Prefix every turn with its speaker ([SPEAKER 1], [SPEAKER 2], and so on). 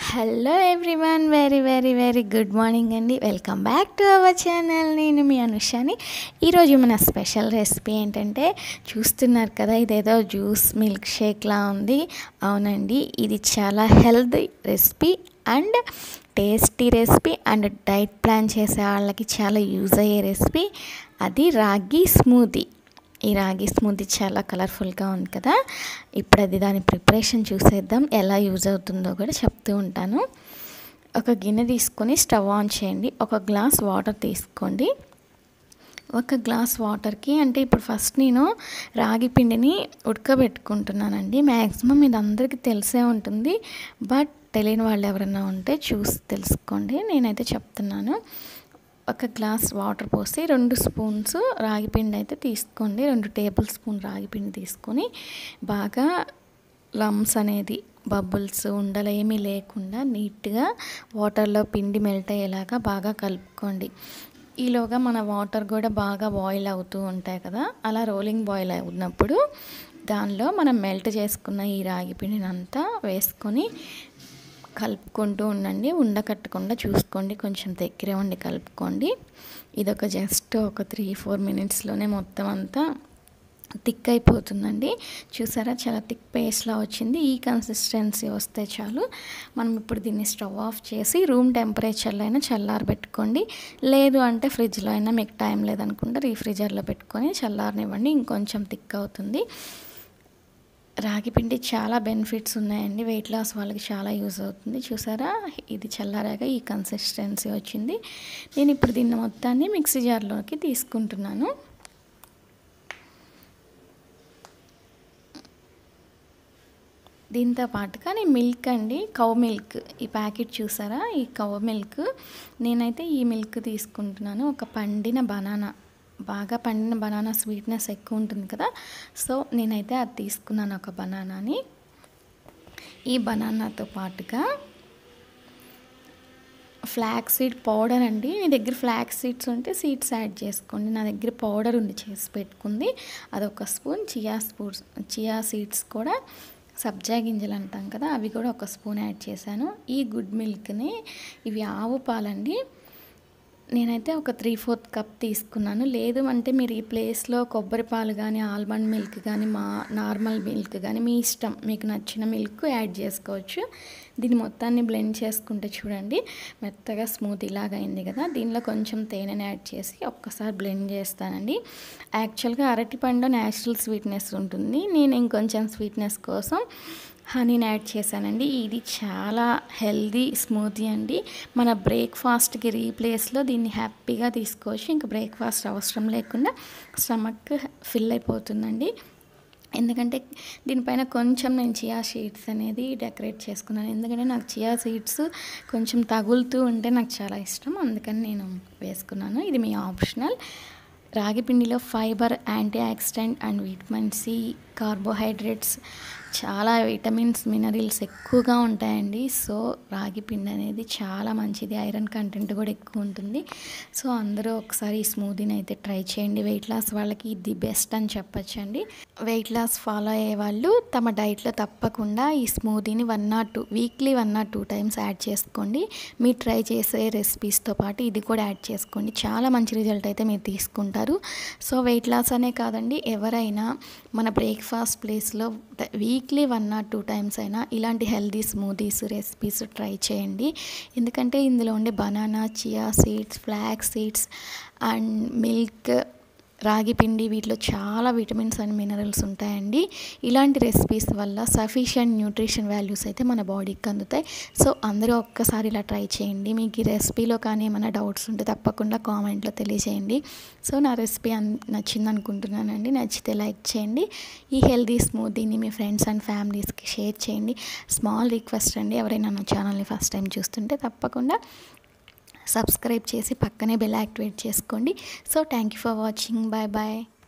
[SPEAKER 1] hello everyone very very very good morning అండి welcome back to our channel నేను మీ అనుషాని ఈరోజు మన స్పెషల్ రెసిపీ ఏంటంటే చూస్తున్నారు కదా ఇదేదో జ్యూస్ మిల్క్ షేక్లా ఉంది అవునండి ఇది చాలా healthy recipe and tasty recipe and diet plan చేసే వాళ్ళకి చాలా యూజ్ అయ్యే రెసిపీ అది రాగి స్మూదీ ఈ రాగి స్మూదీ చాలా కలర్ఫుల్గా ఉంది కదా ఇప్పుడు అది దాని ప్రిపరేషన్ చూసేద్దాం ఎలా యూజ్ అవుతుందో కూడా చెప్తూ ఉంటాను ఒక గిన్నె తీసుకొని స్టవ్ ఆన్ చేయండి ఒక గ్లాస్ వాటర్ తీసుకోండి ఒక గ్లాస్ వాటర్కి అంటే ఇప్పుడు ఫస్ట్ నేను రాగి పిండిని ఉడకబెట్టుకుంటున్నానండి మ్యాక్సిమం ఇది అందరికీ తెలిసే ఉంటుంది బట్ తెలియని వాళ్ళు ఎవరైనా ఉంటే చూసి తెలుసుకోండి నేనైతే చెప్తున్నాను ఒక గ్లాస్ వాటర్ పోసి రెండు స్పూన్స్ రాగిపిండి అయితే తీసుకోండి రెండు టేబుల్ స్పూన్ రాగిపిండి తీసుకొని బాగా లమ్స్ అనేది బబుల్స్ ఉండలు ఏమీ లేకుండా నీట్గా వాటర్లో పిండి మెల్ట్ అయ్యేలాగా బాగా కలుపుకోండి ఈలోగా మన వాటర్ కూడా బాగా బాయిల్ అవుతూ ఉంటాయి కదా అలా రోలింగ్ బాయిల్ అవుతున్నప్పుడు దానిలో మనం మెల్ట్ చేసుకున్న ఈ రాగి పిండిని అంతా వేసుకొని కలుపుకుంటూ ఉండండి ఉండకట్టకుండా చూసుకోండి కొంచెం దగ్గరే ఉండి కలుపుకోండి ఇది ఒక జస్ట్ ఒక త్రీ ఫోర్ మినిట్స్లోనే మొత్తం అంతా థిక్ అయిపోతుందండి చూసారా చాలా థిక్ పేస్ట్లా వచ్చింది ఈ కన్సిస్టెన్సీ వస్తే చాలు మనం ఇప్పుడు దీన్ని స్టవ్ ఆఫ్ చేసి రూమ్ టెంపరేచర్లో అయినా చల్లారబెట్టుకోండి లేదు అంటే ఫ్రిడ్జ్లో అయినా మీకు టైం లేదనుకుంటే రీఫ్రిజర్లో పెట్టుకొని చల్లారనివ్వండి ఇంకొంచెం థిక్ అవుతుంది రాగి పిండి చాలా బెనిఫిట్స్ ఉన్నాయండి వెయిట్ లాస్ వాళ్ళకి చాలా యూజ్ అవుతుంది చూసారా ఇది చల్లారాక ఈ కన్సిస్టెన్సీ వచ్చింది నేను ఇప్పుడు దీన్ని మొత్తాన్ని మిక్సీ జార్లోకి తీసుకుంటున్నాను దీంతో పాటుగా నేను మిల్క్ అండి కవ్ మిల్క్ ఈ ప్యాకెట్ చూసారా ఈ కవ్ మిల్క్ నేనైతే ఈ మిల్క్ తీసుకుంటున్నాను ఒక పండిన బనానా బాగా పండిన బనానా స్వీట్నెస్ ఎక్కువ ఉంటుంది కదా సో నేనైతే అది తీసుకున్నాను ఒక బనానాని ఈ బనానాతో పాటుగా ఫ్లాక్ సీడ్ పౌడర్ అండి మీ దగ్గర ఫ్లాక్ సీడ్స్ ఉంటే సీడ్స్ యాడ్ చేసుకోండి నా దగ్గర పౌడర్ ఉంది చేసి పెట్టుకుంది అదొక spoon chia spoons chia seeds కూడా సబ్జా గింజలు అంటాం కదా అవి కూడా ఒక స్పూన్ యాడ్ చేశాను ఈ గుడ్ మిల్క్ని ఇవి ఆవు పాలండి నేనైతే ఒక త్రీ ఫోర్త్ కప్ తీసుకున్నాను లేదు అంటే మీరు ఈ ప్లేస్లో కొబ్బరి పాలు కానీ ఆల్మండ్ మిల్క్ కానీ మా నార్మల్ మిల్క్ కానీ మీ ఇష్టం మీకు నచ్చిన మిల్క్ యాడ్ చేసుకోవచ్చు దీన్ని మొత్తాన్ని బ్లెండ్ చేసుకుంటే చూడండి మెత్తగా స్మూత్ ఇలాగ అయింది కదా దీనిలో కొంచెం తేనెని యాడ్ చేసి ఒక్కసారి బ్లెండ్ చేస్తానండి యాక్చువల్గా అరటిపండు న్యాచురల్ స్వీట్నెస్ ఉంటుంది నేను ఇంకొంచెం స్వీట్నెస్ కోసం హనీని యాడ్ చేశానండి ఇది చాలా హెల్దీ స్మూతీ అండి మన బ్రేక్ఫాస్ట్కి రీప్లేస్లో దీన్ని హ్యాపీగా తీసుకోవచ్చు ఇంకా బ్రేక్ఫాస్ట్ అవసరం లేకుండా స్టమక్ ఫిల్ అయిపోతుందండి ఎందుకంటే దీనిపైన కొంచెం నేను చియా సీడ్స్ అనేది డెకరేట్ చేసుకున్నాను ఎందుకంటే నాకు చియా సీడ్స్ కొంచెం తగులుతూ ఉంటే నాకు చాలా ఇష్టం అందుకని నేను వేసుకున్నాను ఇది మీ ఆప్షనల్ రాగి పిండిలో fibre antioxidant and vitamin C carbohydrates చాలా విటమిన్స్ మినరల్స్ ఎక్కువగా ఉంటాయండి సో రాగి పిండి అనేది చాలా మంచిది ఐరన్ కంటెంట్ కూడా ఎక్కువ ఉంటుంది సో అందరూ ఒకసారి ఈ స్మూదీని అయితే ట్రై చేయండి వెయిట్ లాస్ వాళ్ళకి ఇది బెస్ట్ అని చెప్పచ్చండి వెయిట్ లాస్ ఫాలో అయ్యే వాళ్ళు తమ డైట్లో తప్పకుండా ఈ స్మూదీని one not two weekly one not two times add చేసుకోండి మీరు ట్రై చేసే రెసిపీస్తో పాటు ఇది కూడా యాడ్ చేసుకోండి చాలా మంచి రిజల్ట్ అయితే మీరు తీసుకుంటారు సో వెయిట్ లాస్ అనే కాదండి ఎవరైనా మన బ్రేక్ఫాస్ట్ ప్లేస్లో weekly one or two times అయినా ఇలాంటి హెల్దీ స్మూదీస్ రెసిపీస్ ట్రై చేయండి ఎందుకంటే ఇందులో ఉండే banana chia seeds flax seeds and milk రాగి పిండి వీటిలో చాలా విటమిన్స్ అండ్ మినరల్స్ ఉంటాయండి ఇలాంటి రెసిపీస్ వల్ల సఫిషియంట్ న్యూట్రిషన్ వాల్యూస్ అయితే మన బాడీకి అందుతాయి సో అందరూ ఒక్కసారి ఇలా ట్రై చేయండి మీకు ఈ రెసిపీలో కానీ ఏమైనా డౌట్స్ ఉంటే తప్పకుండా కామెంట్లో తెలియజేయండి సో నా రెసిపీ అన్ నచ్చింది అనుకుంటున్నానండి నచ్చితే లైక్ చేయండి ఈ హెల్దీ స్మూదీని మీ ఫ్రెండ్స్ అండ్ ఫ్యామిలీస్కి షేర్ చేయండి స్మాల్ రిక్వెస్ట్ అండి ఎవరైనా నా ఛానల్ని ఫస్ట్ టైం చూస్తుంటే తప్పకుండా సబ్స్క్రైబ్ చేసి పక్కనే బెల్ యాక్టివేట్ చేసుకోండి so thank you for watching bye bye